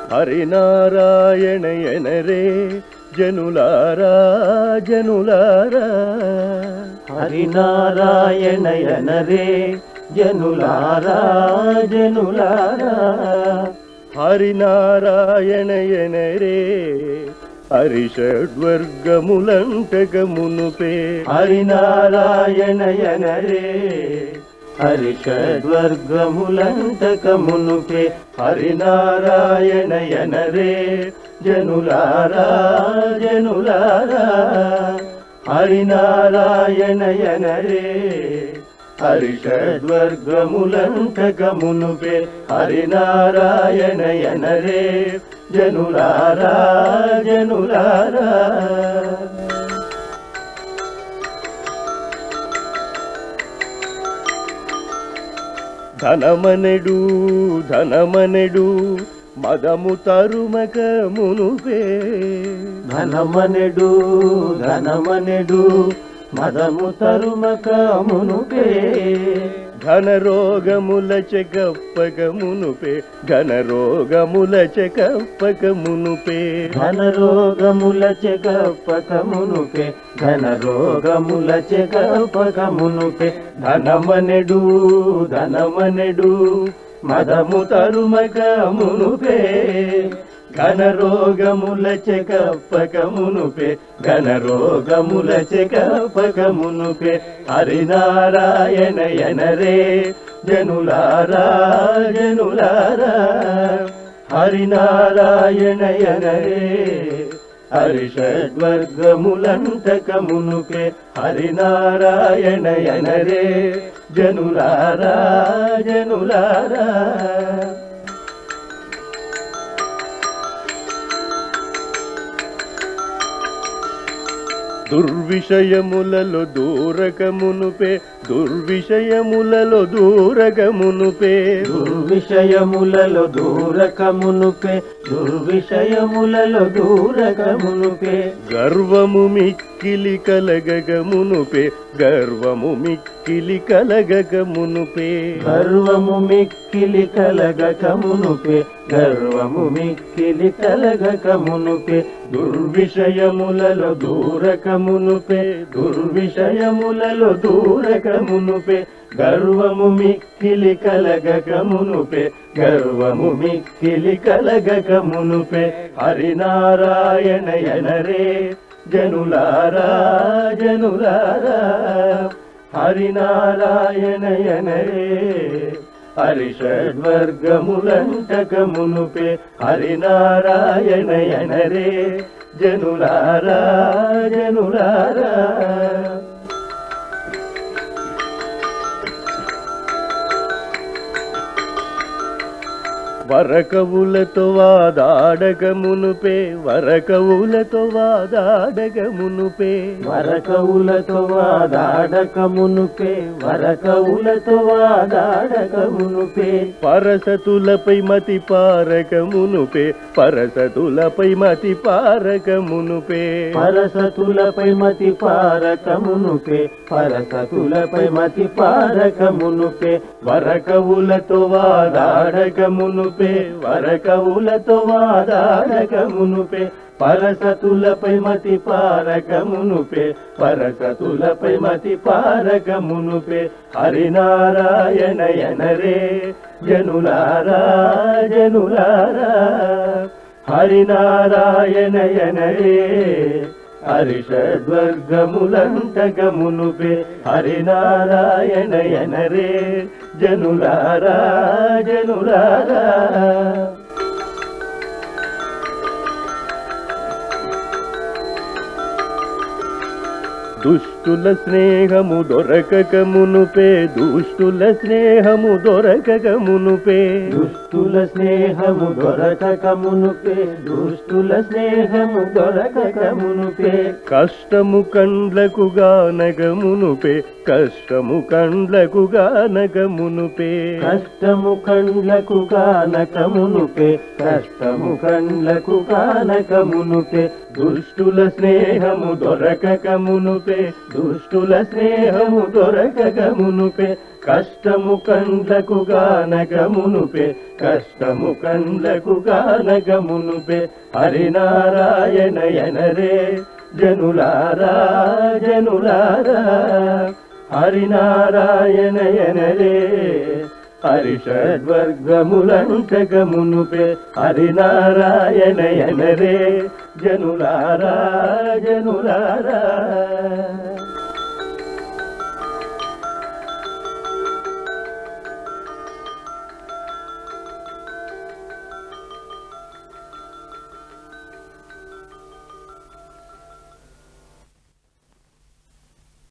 హరినారాయణయనరే జనులారా జనులారా హరినారాయణయనరే జనులారా జనులారా హరినారాయణయనరే హరిషడ్వర్గములంటకమునుపే హరినారాయణయనరే హరిషడ్వర్గములంతకమునుపే హరినారాయణయనరే జనులారా జనులారా హరినారాయణయనరే హరిషడ్వర్గములంతకమునుపే హరినారాయణయనరే జనులారా జనులారా ధనమనెడు ధనమనెడు మదము తరుమక మునుపే ధనమనెడు ధనమనెడు మదము తరుమక మునుపే ఘనరోగముల చెగప్పక మునుపే ఘనరోగముల చెగప్పక మునుపే ఘనరోగముల చెగపక మునుపే ఘనరోగముల చెగపక మునుపే ధనమనెడు ధనమనెడు మదము తరుమక మునుపే ఘనరోగముల చెకప్పక మునుపే ఘనరోగముల చెకప్పక మునుపే హరినారాయణయనరే జనులారా జనులారా హరినారాయణయనరే హరిషడ్వర్గములంతక మునుపే హరినారాయణయనరే జనులారా జనులారా దుర్విషయములలో దూరకమునుపే దుర్విషయములలో దూరకమునుపే దుర్విషయములలో దూరకమునుపే దుర్విషయములలో దూరకమునుపే గర్వము మిక్కిలి కలగగమునుపే గర్వము మిక్కిలి కలగగమునుపే గర్వము మిక్కిలి కలగకమునుపే గర్వము మిక్కిలి కలగకమునుపే దుర్విషయములలో దూరకమునుపే దుర్విషయములలో దూరకమునుపే గర్వము మిక్కిలి కలగకమునుపే గర్వము మిక్కిలి కలగకమునుపే హరినారాయణయనరే జనులారా జనులారా హరినారాయణయనరే హరిషడ్వర్గములంటకమునుపే హరినారాయణయనరే జనులారా జనులారా వరకవులతో వాదాడగమునుపే వరకవులతో వాదాడగమునుపే వరకవులతో వాదాడకమునుపే వరకవులతో వాదాడకమునుపే పరసతులపై మతి పారకమునుపే పరసతులపై మతి పారకమునుపే పరసతులపై మతి పారకమునుపే పరసతులపై మతి పారకమునుపే వరకవులతో వాదాడకమునుపే వరకవులతో వాదాడకమునుపే పరసతులపై మతి పారకమునుపే పరసతులపై మతి పారకమునుపే హరినారాయణయనరే జనులారా జనులారా హరినారాయణయనరే హరిషడ్వర్గములంతగమునుపే హరినారాయణయనరే జనులారా జనులారా దుష్టుల స్నేహము దొరకక మునుపే దుష్టుల స్నేహము దొరకక మునుపే దుష్టుల స్నేహము దొరకక మునుపే దుష్టుల స్నేహము దొరకక మునుపే కష్టము కండ్లకు గానగ మునుపే కష్టము కండ్లకు గానగ మునుపే కష్టము కండ్లకు కానక మునుపే కష్టము కండ్లకు కానక మునుపే దుష్టుల స్నేహము దొరకక మునుపే దుష్టుల స్నేహము దొరకక మునుపే కష్టము కండ్లకు గానక మునుపే కష్టము కండ్లకు గానక మునుపే హరినారాయణ ఎనరే జనులారా జనులారా హరినారాయణ ఎనరే హరిషడ్వర్గములంటక మునుపే హరినారాయణ ఎనరే జనులారా జనులారా